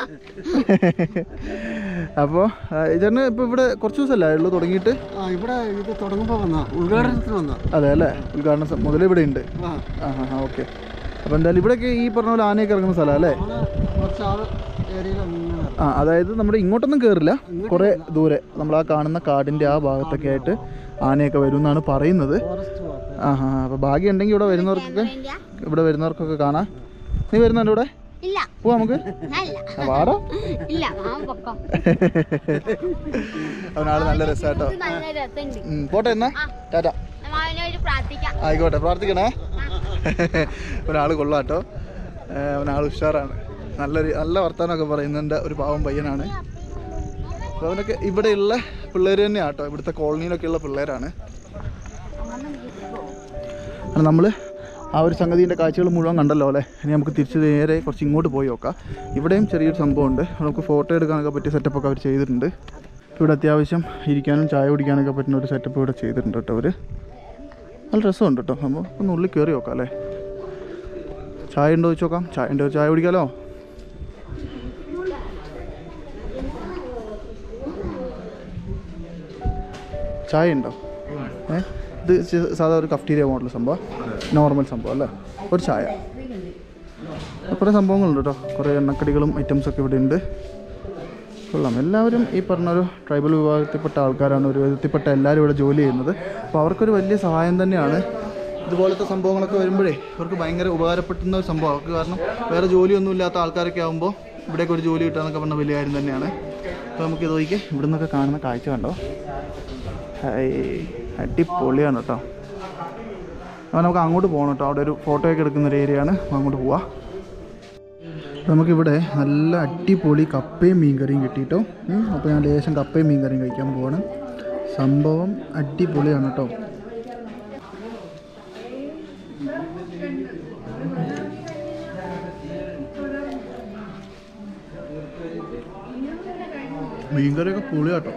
അപ്പോൾ ചേട്ടന് ഇപ്പോൾ ഇവിടെ കുറച്ച് ദിവസമല്ലേ ഉള്ളൂ തുടങ്ങിയിട്ട്
ആ ഇവിടെ ഇത് തുടങ്ങുമ്പോൾ വന്ന ഉദ്ഘാടനത്തിന് വന്ന
അതെ അല്ലേ ഉദ്ഘാടന സം- മുതലേ ഇവിടെ ഉണ്ട്
ആ
ആ ആ ആ ഓക്കെ അപ്പോൾ എന്തായാലും ഇവിടെയൊക്കെ ഈ പറഞ്ഞ പോലെ ആനയൊക്കെ ഇറങ്ങുന്ന സ്ഥലം അല്ലേ
നമ്മള് കുറച്ച് ആള് ഏരിയയിൽ അങ്ങനെ ഇറങ്ങും.
ആ അതായത് നമ്മുടെ ഇങ്ങോട്ടൊന്നും കയറില്ല കുറേ ദൂരെ നമ്മൾ ആ കാണുന്ന കാടിൻ്റെ ആ ഭാഗത്തൊക്കെ ആയിട്ട് ആനയൊക്കെ വരും എന്നാണ് പറയുന്നത്
ഫോറസ്റ്റ് ഭാഗത്ത്
ആ ആ അപ്പോൾ ഭാഗ്യം ഉണ്ടെങ്കിൽ ഇവിടെ വരുന്നവർക്കൊക്കെ
ഇന്ത്യ?
ഇവിടെ വരുന്നവർക്കൊക്കെ കാണാം നീ വരുന്നുണ്ട് ഇവിടെ
ഇല്ല
പോവാ നമുക്ക്
ഞാനില്ല
ആ, വാടാ
ഇല്ല മാമ പൊക്കോ
അവനാള് നല്ല രസാട്ടോ
ഇത് നല്ല രസമുണ്ട്
ഉം, പോട്ടെ എന്നാ ടാറ്റ
മാമനെ ഒരു പ്രാർത്ഥിക്കാം
ആയിക്കോട്ടെ പ്രാർത്ഥിക്കണേ ഒരാൾ കൊള്ളാട്ടോ അവനാൾ ഉഷാറാണ് നല്ലൊരു നല്ല വർത്തമാനമൊക്കെ പറയുന്നുണ്ട് ഒരു പാവം പയ്യനാണ് അപ്പോൾ അവനൊക്കെ ഇവിടെയുള്ള പിള്ളേർ തന്നെയാണ് കേട്ടോ ഇവിടുത്തെ കോളനിയിലൊക്കെ ഉള്ള പിള്ളേരാണ് നമ്മൾ ആ ഒരു സംഗതിൻ്റെ കാഴ്ചകൾ മുഴുവൻ കണ്ടല്ലോ അല്ലേ ഇനി നമുക്ക് തിരിച്ച് നേരെ കുറച്ച് ഇങ്ങോട്ട് പോയി നോക്കാം ഇവിടെയും ചെറിയൊരു സംഭവമുണ്ട് നമുക്ക് ഫോട്ടോ എടുക്കാനൊക്കെ പറ്റിയ സെറ്റപ്പൊക്കെ അവർ ചെയ്തിട്ടുണ്ട് ഇവിടെ അത്യാവശ്യം ഇരിക്കാനും ചായ കുടിക്കാനൊക്കെ പറ്റുന്ന ഒരു സെറ്റപ്പ് ഇവിടെ ചെയ്തിട്ടുണ്ട് കേട്ടോ അവർ നല്ല രസമുണ്ട് കേട്ടോ സംഭവം ഒന്ന് ഉള്ളിൽ കയറി നോക്കാം അല്ലേ ചായ ഉണ്ടോ ചോദിച്ചു നോക്കാം ചായ ഉണ്ടോ ചായ കുടിക്കാലോ ചായ ഉണ്ടോ ഏ ഇത് സ- സാധാ ഒരു കഫ്റ്റീരിയ മോഡൽ സംഭവം നോർമൽ സംഭവം അല്ലേ ഒരു ചായ കുറേ സംഭവങ്ങളുണ്ട് കേട്ടോ കുറേ എണ്ണക്കടികളും ഐറ്റംസൊക്കെ ഇവിടെ ഉണ്ട് കൊള്ളാം എല്ലാവരും ഈ പറഞ്ഞൊരു ട്രൈബൽ വിഭാഗത്തിൽപ്പെട്ട ആൾക്കാരാണ് ഒരു വിധത്തിൽപ്പെട്ട എല്ലാവരും ഇവിടെ ജോലി ചെയ്യുന്നത് അപ്പോൾ അവർക്കൊരു വലിയ സഹായം തന്നെയാണ് ഇതുപോലത്തെ സംഭവങ്ങളൊക്കെ വരുമ്പോഴേ അവർക്ക് ഭയങ്കര ഉപകാരപ്പെടുന്ന ഒരു സംഭവം അവർക്ക് കാരണം വേറെ ജോലിയൊന്നും ഇല്ലാത്ത ആൾക്കാരൊക്കെ ആകുമ്പോൾ ഇവിടേക്ക് ഒരു ജോലി കിട്ടുക എന്നൊക്കെ പറഞ്ഞ വലിയ കാര്യം തന്നെയാണ് അപ്പോൾ നമുക്ക് ഇത് നോക്കിയേ ഇവിടെ നിന്നൊക്കെ കാണുന്ന കാഴ്ച കണ്ടോ ഹൈ അടിപൊളിയാണ് കേട്ടോ അപ്പോൾ നമുക്ക് അങ്ങോട്ട് പോകണം കേട്ടോ അവിടെ ഒരു ഫോട്ടോ ഒക്കെ എടുക്കുന്ന ഒരു ഏരിയ ആണ് അപ്പോൾ അങ്ങോട്ട് പോവാം നമുക്കിവിടെ നല്ല അടിപൊളി കപ്പയും മീൻകറിയും കിട്ടിയിട്ടോ അപ്പോൾ ഞാൻ ലേശം കപ്പയും മീൻകറിയും കഴിക്കാൻ പോവാണ് സംഭവം അടിപൊളിയാണ് കേട്ടോ മീൻകറിയൊക്കെ പൊളിയാട്ടോ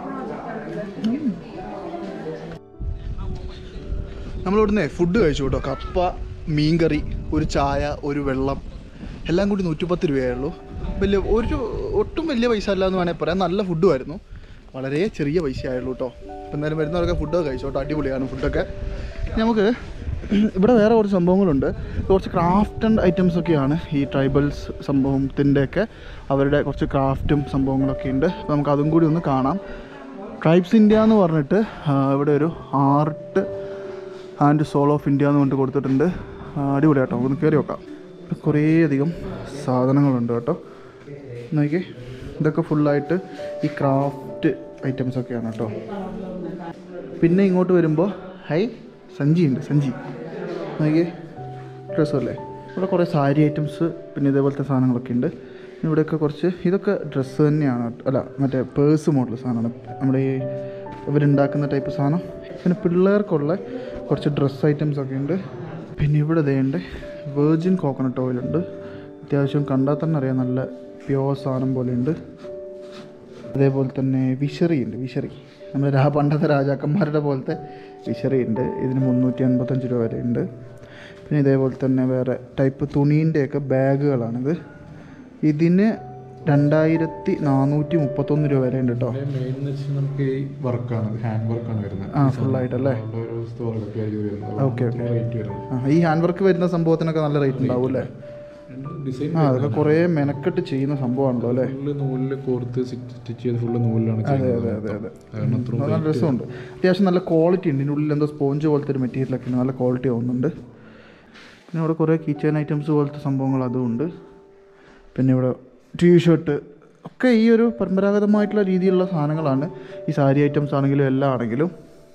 നമ്മളിവിടുന്ന് ഫുഡ് കഴിച്ചു കേട്ടോ കപ്പ മീൻകറി ഒരു ചായ ഒരു വെള്ളം എല്ലാം കൂടി നൂറ്റിപ്പത്ത് രൂപയായുള്ളൂ വലിയ ഒരു ഒട്ടും വലിയ പൈസ അല്ല എന്ന് വേണമെങ്കിൽ പറയാം നല്ല ഫുഡുമായിരുന്നു വളരെ ചെറിയ പൈസ ആയുള്ളൂ കേട്ടോ അപ്പം എന്തായാലും വരുന്നവരൊക്കെ ഫുഡൊക്കെ കഴിച്ചു കേട്ടോ അടിപൊളിയാണ് ഫുഡൊക്കെ ഇനി നമുക്ക് ഇവിടെ വേറെ കുറച്ച് സംഭവങ്ങളുണ്ട് കുറച്ച് ക്രാഫ്റ്റ് ആൻഡ് ഐറ്റംസ് ഒക്കെയാണ് ഈ ട്രൈബൽസ് സംഭവത്തിൻ്റെയൊക്കെ അവരുടെ കുറച്ച് ക്രാഫ്റ്റും സംഭവങ്ങളൊക്കെ ഉണ്ട് അപ്പോൾ നമുക്ക് അതും കൂടി ഒന്ന് കാണാം ട്രൈബ്സ് ഇന്ത്യ എന്ന് പറഞ്ഞിട്ട് ആ, ഇവിടെ ഒരു art and soul of India എന്ന് പറഞ്ഞിട്ട് കൊടുത്തിട്ടുണ്ട് ആ, അടിപൊളി കേട്ടോ ഒന്ന് കയറി നോക്കാം ഇവിടെ കുറേ അധികം സാധനങ്ങളുണ്ട് കേട്ടോ നോക്കിയേ ഇതൊക്കെ ഫുള്ളായിട്ട് ഈ ക്രാഫ്റ്റ് ഐറ്റംസ് ഒക്കെയാണ് കേട്ടോ പിന്നെ ഇങ്ങോട്ട് വരുമ്പോൾ ഹൈ സഞ്ചി ഉണ്ട് സഞ്ചി നോക്കിയേ ഡ്രസ്സല്ലേ ഇവിടെ കുറേ സാരി ഐറ്റംസ് പിന്നെ ഇതേപോലത്തെ സാധനങ്ങളൊക്കെ ഉണ്ട് പിന്നെ ഇവിടെയൊക്കെ കുറച്ച് ഇതൊക്കെ ഡ്രസ്സ് തന്നെയാണ് അല്ല മറ്റേ പേഴ്സ് മോഡൽ സാധനമാണ് നമ്മുടെ ഈ ഇവരുണ്ടാക്കുന്ന ടൈപ്പ് സാധനം പിന്നെ പിള്ളേർക്കുള്ള കുറച്ച് ഡ്രസ്സ് ഐറ്റംസ് ഒക്കെ ഉണ്ട് പിന്നെ ഇവിടെ ദയുണ്ട് വേർജിൻ കോക്കനട്ട് ഓയിൽ ഉണ്ട് അത്യാവശ്യം കണ്ടാൽ തന്നെ അറിയാം നല്ല പ്യോർ സാധനം പോലെയുണ്ട് അതേപോലെ തന്നെ വിഷറി ഉണ്ട് വിഷറി നമ്മുടെ രാ പണ്ടത്തെ രാജാക്കന്മാരുടെ പോലത്തെ വിഷറി ഉണ്ട് ഇതിന് മുന്നൂറ്റി അൻപത്തഞ്ച് രൂപ വരെ ഉണ്ട് പിന്നെ ഇതേപോലെ തന്നെ വേറെ ടൈപ്പ് തുണീൻ്റെയൊക്കെ ബാഗുകളാണിത് ഇതിന് രണ്ടായിരത്തി നാനൂറ്റി മുപ്പത്തൊന്ന് രൂപ വരെ ഉണ്ട് കേട്ടോ
മെയിൻ എന്ന് വെച്ചാൽ നമുക്ക് ഈ വർക്കാണ് ഹാൻഡ് വർക്കാണ് വരുന്നത്
ആ ഫുള്ളായിട്ടല്ലേ
നമ്മുടെ ഓരോ സ്റ്റോറിലൊക്കെ ആയിരിക്കും വരുന്നത്
ഓക്കെ ഓക്കെ
റേറ്റ് വരുന്നത്
ആ ഈ ഹാൻഡ് വർക്ക് വരുന്ന സംഭവത്തിനൊക്കെ നല്ല റേറ്റ് ഉണ്ടാവും അല്ലേ
ഡിസൈൻ
ആ അതൊക്കെ കുറേ മെനക്കെട്ട് ചെയ്യുന്ന സംഭവമാണല്ലോ അല്ലേ
ഫുള്ള് നൂലിൽ കോർത്ത് സ്റ്റിച്ച് ചെയ്ത് ഫുള്ള് നൂലിലാണ്
അതെ
ചെയ്യുന്നത്
അതെ അതെ
കാരണം അത്രയും
നല്ല രസമുണ്ട് അത്യാവശ്യം നല്ല ക്വാളിറ്റി ഉണ്ട് ഇതിനുള്ളിൽ എന്തോ സ്പോഞ്ച് പോലത്തെ ഒരു മെറ്റീരിയലൊക്കെ ഉണ്ട് നല്ല ക്വാളിറ്റി തോന്നുന്നുണ്ട് പിന്നെ ഇവിടെ കുറേ കിച്ചൺ ഐറ്റംസ് പോലത്തെ സംഭവങ്ങൾ അതും ഉണ്ട് പിന്നെ ഇവിടെ ടീഷർട്ട് ഒക്കെ ഈ ഒരു പരമ്പരാഗതമായിട്ടുള്ള രീതിയിലുള്ള സാധനങ്ങളാണ് ഈ സാരി ഐറ്റംസ് ആണെങ്കിലും എല്ലാം ആണെങ്കിലും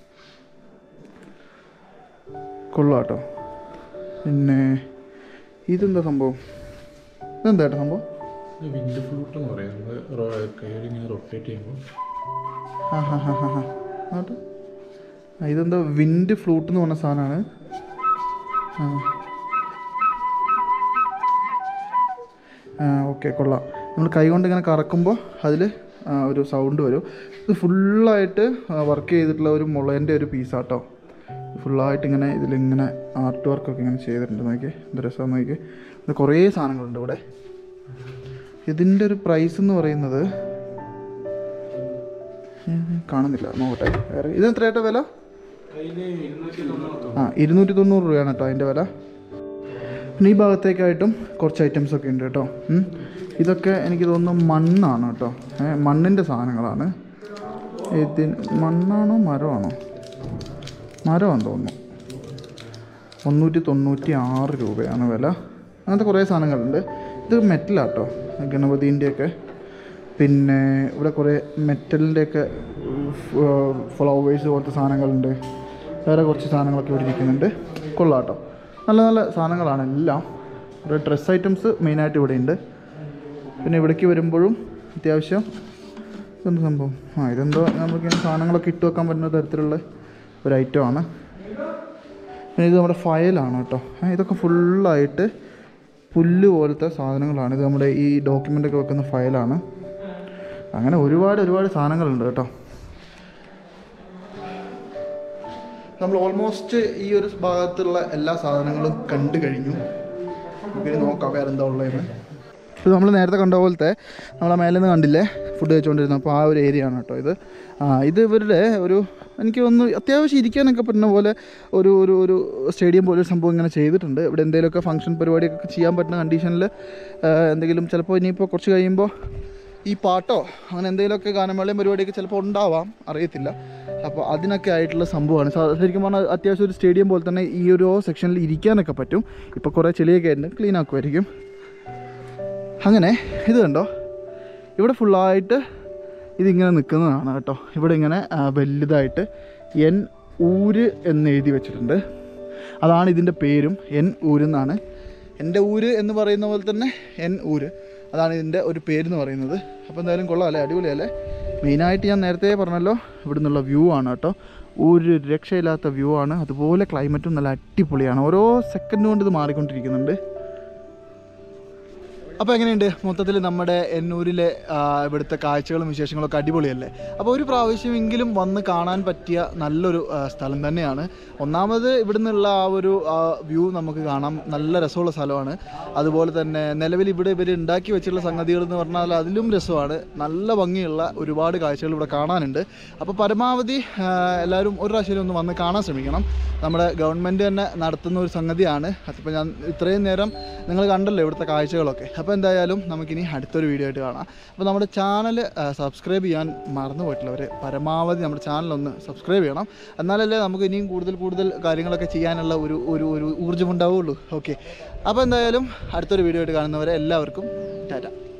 കൊള്ളാം കേട്ടോ പിന്നെ ഇതെന്താ സംഭവം ഇതെന്താ ഏട്ടാ സംഭവം
വിൻഡ് ഫ്ലൂട്ട് എന്ന് പറയുന്നത് കയ്യിൽ ഇങ്ങനെ റൊട്ടേറ്റ് ചെയ്യുമ്പോൾ
ആ ഹാ ഹാ ഹാ ഹാ ആട്ടെ ആ, ഇതെന്താ വിൻഡ് ഫ്ലൂട്ട് എന്ന് പറഞ്ഞ സാധനമാണ് ആ ആ ഓക്കെ കൊള്ളാം നമ്മൾ കൈ കൊണ്ട് ഇങ്ങനെ കറക്കുമ്പോൾ അതിൽ ഒരു സൗണ്ട് വരും ഇത് ഫുള്ളായിട്ട് വർക്ക് ചെയ്തിട്ടുള്ള ഒരു മുളേൻ്റെ ഒരു പീസാട്ടോ ഫുള്ളായിട്ട് ഇങ്ങനെ ഇതിലിങ്ങനെ ആർട്ട് വർക്കൊക്കെ ഇങ്ങനെ ചെയ്തിട്ടുണ്ട് നോക്കി എന്ത് രസം നോക്കി ഇത് കുറേ സാധനങ്ങളുണ്ട് ഇവിടെ ഇതിൻ്റെ ഒരു പ്രൈസ് എന്ന് പറയുന്നത് ഉം, കാണുന്നില്ല നോക്കട്ടെ വേറെ ഇത് എത്രയായിട്ടാ വില ആ ഇരുന്നൂറ്റി തൊണ്ണൂറ് രൂപയാണ് കേട്ടോ അതിൻ്റെ വില പിന്നെ ഈ ഭാഗത്തേക്കായിട്ടും കുറച്ച് ഐറ്റംസ് ഒക്കെ ഉണ്ട് കേട്ടോ ഉം. ഇതൊക്കെ എനിക്ക് തോന്നുന്നു മണ്ണാണ് കേട്ടോ ഏ, മണ്ണിൻ്റെ സാധനങ്ങളാണ് ഇതിന് മണ്ണാണോ മരമാണോ മരമാണെന്ന് തോന്നുന്നു മുന്നൂറ്റി തൊണ്ണൂറ്റി ആറ് രൂപയാണ് വില അങ്ങനത്തെ കുറേ സാധനങ്ങളുണ്ട് ഇത് മെറ്റലാട്ടോ ഗണപതീൻ്റെയൊക്കെ പിന്നെ ഇവിടെ കുറേ മെറ്റലിൻ്റെയൊക്കെ ഫ്ലവേഴ്സ് പോലത്തെ സാധനങ്ങളുണ്ട് വേറെ കുറച്ച് സാധനങ്ങളൊക്കെ ഇവിടെ ഇരിക്കുന്നുണ്ട് കൊള്ളാം കേട്ടോ നല്ല നല്ല സാധനങ്ങളാണ് എല്ലാം ഇവിടെ ഡ്രസ് ഐറ്റംസ് മെയിനായിട്ട് ഇവിടെ ഉണ്ട് പിന്നെ ഇവിടേക്ക് വരുമ്പോഴും അത്യാവശ്യം ഇതെന്ത് സംഭവം ആ ഇതെന്തോ നമുക്കിങ്ങനെ സാധനങ്ങളൊക്കെ ഇട്ട് വെക്കാൻ പറ്റുന്ന തരത്തിലുള്ള ഒരു ഐറ്റമാണ് പിന്നെ ഇത് നമ്മുടെ ഫയലാണ് കേട്ടോ ഏ, ഇതൊക്കെ ഫുള്ളായിട്ട് പുല്ല് പോലത്തെ സാധനങ്ങളാണ് ഇത് നമ്മുടെ ഈ ഡോക്യുമെൻ്റൊക്കെ വെക്കുന്ന ഫയലാണ് അങ്ങനെ ഒരുപാട് ഒരുപാട് സാധനങ്ങളുണ്ട് കേട്ടോ നമ്മൾ ഓൾമോസ്റ്റ് ഈ ഒരു ഭാഗത്തുള്ള എല്ലാ സാധനങ്ങളും കണ്ടു കഴിഞ്ഞു നമുക്കിനി നോക്കാം വേറെ എന്താ ഉള്ളതെന്ന് ഇത് നമ്മൾ നേരത്തെ കണ്ട പോലത്തെ നമ്മളെ മേലെ നിന്ന് കണ്ടില്ലേ ഫുഡ് കഴിച്ചുകൊണ്ടിരുന്ന അപ്പോൾ ആ ഒരു ഏരിയ ആണ് കേട്ടോ ഇത് ആ ഇത് ഇവരുടെ ഒരു എനിക്ക് തോന്നുന്നു അത്യാവശ്യം ഇരിക്കാനൊക്കെ പറ്റുന്ന പോലെ ഒരു ഒരു ഒരു സ്റ്റേഡിയം പോലെ ഒരു സംഭവം ഇങ്ങനെ ചെയ്തിട്ടുണ്ട് ഇവിടെ എന്തെങ്കിലുമൊക്കെ ഫംഗ്ഷൻ പരിപാടിയൊക്കെ ചെയ്യാൻ പറ്റുന്ന കണ്ടീഷനിൽ എന്തെങ്കിലും ചിലപ്പോൾ ഇനിയിപ്പോൾ കുറച്ച് കഴിയുമ്പോൾ ഈ പാട്ടോ അങ്ങനെ എന്തെങ്കിലുമൊക്കെ ഗാനമേളയും പരിപാടിയൊക്കെ ചിലപ്പോൾ ഉണ്ടാവാം അറിയത്തില്ല അപ്പോൾ അതിനൊക്കെ ആയിട്ടുള്ള സംഭവമാണ് സാ- ശരിക്കും പറഞ്ഞാൽ അത്യാവശ്യം ഒരു സ്റ്റേഡിയം പോലെ തന്നെ ഈ ഒരു സെക്ഷനിൽ ഇരിക്കാനൊക്കെ പറ്റും ഇപ്പോൾ കുറേ ചെളിയൊക്കെ ആയിട്ട് ക്ലീൻ ആക്കുമായിരിക്കും അങ്ങനെ ഇത് കണ്ടോ ഇവിടെ ഫുള്ളായിട്ട് ഇതിങ്ങനെ നിൽക്കുന്നതാണ് കേട്ടോ ഇവിടെ ഇങ്ങനെ ആ, വലുതായിട്ട് എൻ ഊര് എന്ന് എഴുതി വെച്ചിട്ടുണ്ട് അതാണ് ഇതിൻ്റെ പേരും എൻ ഊര് എന്നാണ് എൻ്റെ ഊര് എന്ന് പറയുന്ന പോലെ തന്നെ എൻ ഊര് അതാണ് ഇതിൻ്റെ ഒരു പേരെന്ന് പറയുന്നത് അപ്പോൾ എന്തായാലും കൊള്ളാം അല്ലേ അടിപൊളിയല്ലേ മെയിനായിട്ട് ഞാൻ നേരത്തെ പറഞ്ഞല്ലോ ഇവിടെ നിന്നുള്ള വ്യൂ ആണ് കേട്ടോ ഒരു രക്ഷയില്ലാത്ത വ്യൂ ആണ് അതുപോലെ ക്ലൈമറ്റും നല്ല അടിപൊളിയാണ് ഓരോ സെക്കൻഡ് കൊണ്ട് ഇത് മാറിക്കൊണ്ടിരിക്കുന്നുണ്ട് അപ്പോൾ എങ്ങനെയുണ്ട് മൊത്തത്തിൽ നമ്മുടെ എന്നൂരിലെ ആ, ഇവിടുത്തെ കാഴ്ചകളും വിശേഷങ്ങളും ഒക്കെ അടിപൊളിയല്ലേ അപ്പോൾ ഒരു പ്രാവശ്യമെങ്കിലും വന്ന് കാണാൻ പറ്റിയ നല്ലൊരു ആ, സ്ഥലം തന്നെയാണ് ഒന്നാമത് ഇവിടെ നിന്നുള്ള ആ ഒരു വ്യൂ നമുക്ക് കാണാം നല്ല രസമുള്ള സ്ഥലമാണ് അതുപോലെ തന്നെ നിലവിൽ ഇവിടെ ഇവർ ഉണ്ടാക്കി വെച്ചിട്ടുള്ള സംഗതികൾ എന്ന് പറഞ്ഞാൽ അതിലും രസമാണ് നല്ല ഭംഗിയുള്ള ഒരുപാട് കാഴ്ചകൾ ഇവിടെ കാണാനുണ്ട് അപ്പോൾ പരമാവധി ആ, എല്ലാവരും ഒരു പ്രാവശ്യം ഒന്ന് വന്ന് കാണാൻ ശ്രമിക്കണം നമ്മുടെ ഗവൺമെൻറ് തന്നെ നടത്തുന്ന ഒരു സംഗതിയാണ് അതിപ്പോൾ ഞാൻ ഇത്രയും നേരം നിങ്ങൾ കണ്ടല്ലോ ഇവിടുത്തെ കാഴ്ചകളൊക്കെ അപ്പോൾ എന്തായാലും നമുക്കിനി അടുത്തൊരു വീഡിയോ ആയിട്ട് കാണാം അപ്പോൾ നമ്മുടെ ചാനൽ സബ്സ്ക്രൈബ് ചെയ്യാൻ മറന്നു പോയിട്ടുള്ളവർ പരമാവധി നമ്മുടെ ചാനലൊന്ന് സബ്സ്ക്രൈബ് ചെയ്യണം എന്നാലല്ലേ നമുക്ക് ഇനിയും കൂടുതൽ കൂടുതൽ കാര്യങ്ങളൊക്കെ ചെയ്യാനുള്ള ഒരു ഒരു ഒരു ഊർജ്ജം ഉണ്ടാവുള്ളൂ ഓക്കെ അപ്പോൾ എന്തായാലും അടുത്തൊരു വീഡിയോ ആയിട്ട് കാണുന്നവരെ എല്ലാവർക്കും ടാറ്റ